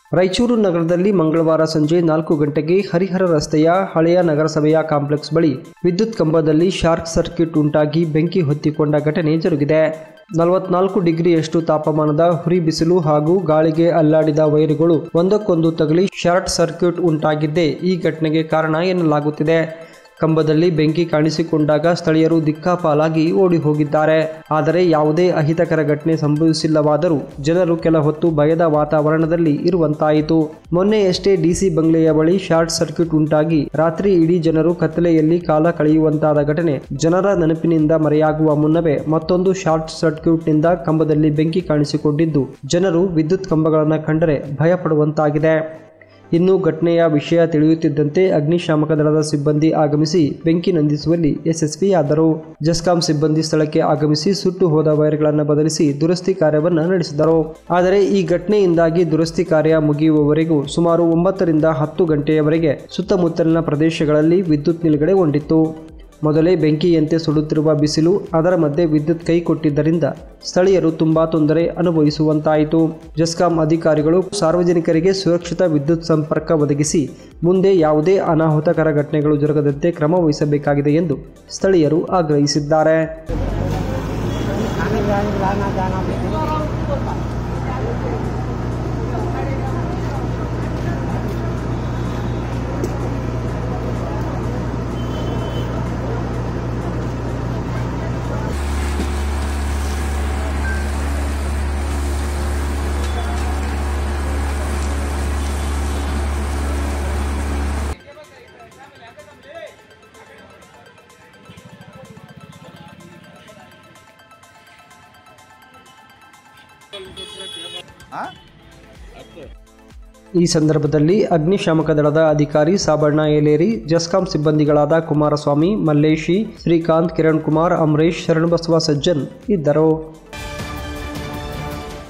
ರಾಯಚೂರು ನಗರದಲ್ಲಿ ಮಂಗಳವಾರ ಸಂಜೆ ನಾಲ್ಕು ಗಂಟೆಗೆ ಹರಿಹರ ರಸ್ತೆಯ ಹಳೆಯ ನಗರಸಭೆಯ ಕಾಂಪ್ಲೆಕ್ಸ್ ಬಳಿ ವಿದ್ಯುತ್ ಕಂಬದಲ್ಲಿ ಶಾರ್ಕ್ ಸರ್ಕ್ಯೂಟ್ ಉಂಟಾಗಿ ಬೆಂಕಿ ಹೊತ್ತಿಕೊಂಡ ಘಟನೆ ಜರುಗಿದೆ ನಲವತ್ನಾಲ್ಕು ಡಿಗ್ರಿಯಷ್ಟು ತಾಪಮಾನದ ಹುರಿ ಬಿಸಿಲು ಹಾಗೂ ಗಾಳಿಗೆ ಅಲ್ಲಾಡಿದ ವೈರುಗಳು ಒಂದಕ್ಕೊಂದು ತಗುಲಿ ಶಾರ್ಟ್ ಸರ್ಕ್ಯೂಟ್ ಉಂಟಾಗಿದ್ದೇ ಈ ಘಟನೆಗೆ ಕಾರಣ ಎನ್ನಲಾಗುತ್ತಿದೆ ಕಂಬದಲ್ಲಿ ಬೆಂಕಿ ಕಾಣಿಸಿಕೊಂಡಾಗ ಸ್ಥಳೀಯರು ದಿಕ್ಕಾಪಾಲಾಗಿ ಓಡಿ ಹೋಗಿದ್ದಾರೆ ಆದರೆ ಯಾವುದೇ ಅಹಿತಕರ ಘಟನೆ ಸಂಭವಿಸಿಲ್ಲವಾದರೂ ಜನರು ಕೆಲ ಹೊತ್ತು ಭಯದ ವಾತಾವರಣದಲ್ಲಿ ಇರುವಂತಾಯಿತು ಮೊನ್ನೆಯಷ್ಟೇ ಡಿಸಿ ಬಂಗ್ಲೆಯ ಬಳಿ ಶಾರ್ಟ್ ಸರ್ಕ್ಯೂಟ್ ಉಂಟಾಗಿ ರಾತ್ರಿ ಇಡೀ ಜನರು ಕತ್ತಲೆಯಲ್ಲಿ ಕಾಲ ಕಳೆಯುವಂತಾದ ಘಟನೆ ಜನರ ನೆನಪಿನಿಂದ ಮರೆಯಾಗುವ ಮುನ್ನವೇ ಮತ್ತೊಂದು ಶಾರ್ಟ್ ಸರ್ಕ್ಯೂಟ್ನಿಂದ ಕಂಬದಲ್ಲಿ ಬೆಂಕಿ ಕಾಣಿಸಿಕೊಂಡಿದ್ದು ಜನರು ವಿದ್ಯುತ್ ಕಂಬಗಳನ್ನು ಕಂಡರೆ ಭಯಪಡುವಂತಾಗಿದೆ ಇನ್ನು ಘಟನೆಯ ವಿಷಯ ತಿಳಿಯುತ್ತಿದ್ದಂತೆ ಅಗ್ನಿಶಾಮಕ ದಳದ ಸಿಬ್ಬಂದಿ ಆಗಮಿಸಿ ಬೆಂಕಿ ನಂದಿಸುವಲ್ಲಿ ಯಶಸ್ವಿಯಾದರು ಜಸ್ಕಾಂ ಸಿಬ್ಬಂದಿ ಸ್ಥಳಕ್ಕೆ ಆಗಮಿಸಿ ಸುಟ್ಟು ಹೋದ ವೈರ್ಗಳನ್ನು ಬದಲಿಸಿ ದುರಸ್ತಿ ಕಾರ್ಯವನ್ನು ನಡೆಸಿದರು ಆದರೆ ಈ ಘಟನೆಯಿಂದಾಗಿ ದುರಸ್ತಿ ಕಾರ್ಯ ಮುಗಿಯುವವರೆಗೂ ಸುಮಾರು ಒಂಬತ್ತರಿಂದ ಹತ್ತು ಗಂಟೆಯವರೆಗೆ ಸುತ್ತಮುತ್ತಲಿನ ಪ್ರದೇಶಗಳಲ್ಲಿ ವಿದ್ಯುತ್ ನಿಲುಗಡೆಗೊಂಡಿತ್ತು ಮೊದಲೇ ಬೆಂಕಿಯಂತೆ ಸುಡುತ್ತಿರುವ ಬಿಸಿಲು ಅದರ ಮಧ್ಯೆ ವಿದ್ಯುತ್ ಕೈ ಕೊಟ್ಟಿದ್ದರಿಂದ ಸ್ಥಳೀಯರು ತುಂಬಾ ತೊಂದರೆ ಅನುಭವಿಸುವಂತಾಯಿತು ಜಸ್ಕಾಂ ಅಧಿಕಾರಿಗಳು ಸಾರ್ವಜನಿಕರಿಗೆ ಸುರಕ್ಷಿತ ವಿದ್ಯುತ್ ಸಂಪರ್ಕ ಒದಗಿಸಿ ಮುಂದೆ ಯಾವುದೇ ಅನಾಹುತಕರ ಘಟನೆಗಳು ಜರುಗದಂತೆ ಕ್ರಮ ವಹಿಸಬೇಕಾಗಿದೆ ಎಂದು ಸ್ಥಳೀಯರು ಆಗ್ರಹಿಸಿದ್ದಾರೆ ಈ ಸಂದರ್ಭದಲ್ಲಿ ಅಗ್ನಿಶಾಮಕ ದಳದ ಅಧಿಕಾರಿ ಸಾಬಣ್ಣ ಏಲೇರಿ ಜಸ್ಕಾಂ ಸಿಬ್ಬಂದಿಗಳಾದ ಕುಮಾರಸ್ವಾಮಿ ಮಲ್ಲೇಶಿ ಶ್ರೀಕಾಂತ್ ಕಿರಣ್ ಕುಮಾರ್ ಅಮರೇಶ್ ಶರಣಬಸವ ಸಜ್ಜನ್ ಇದ್ದರು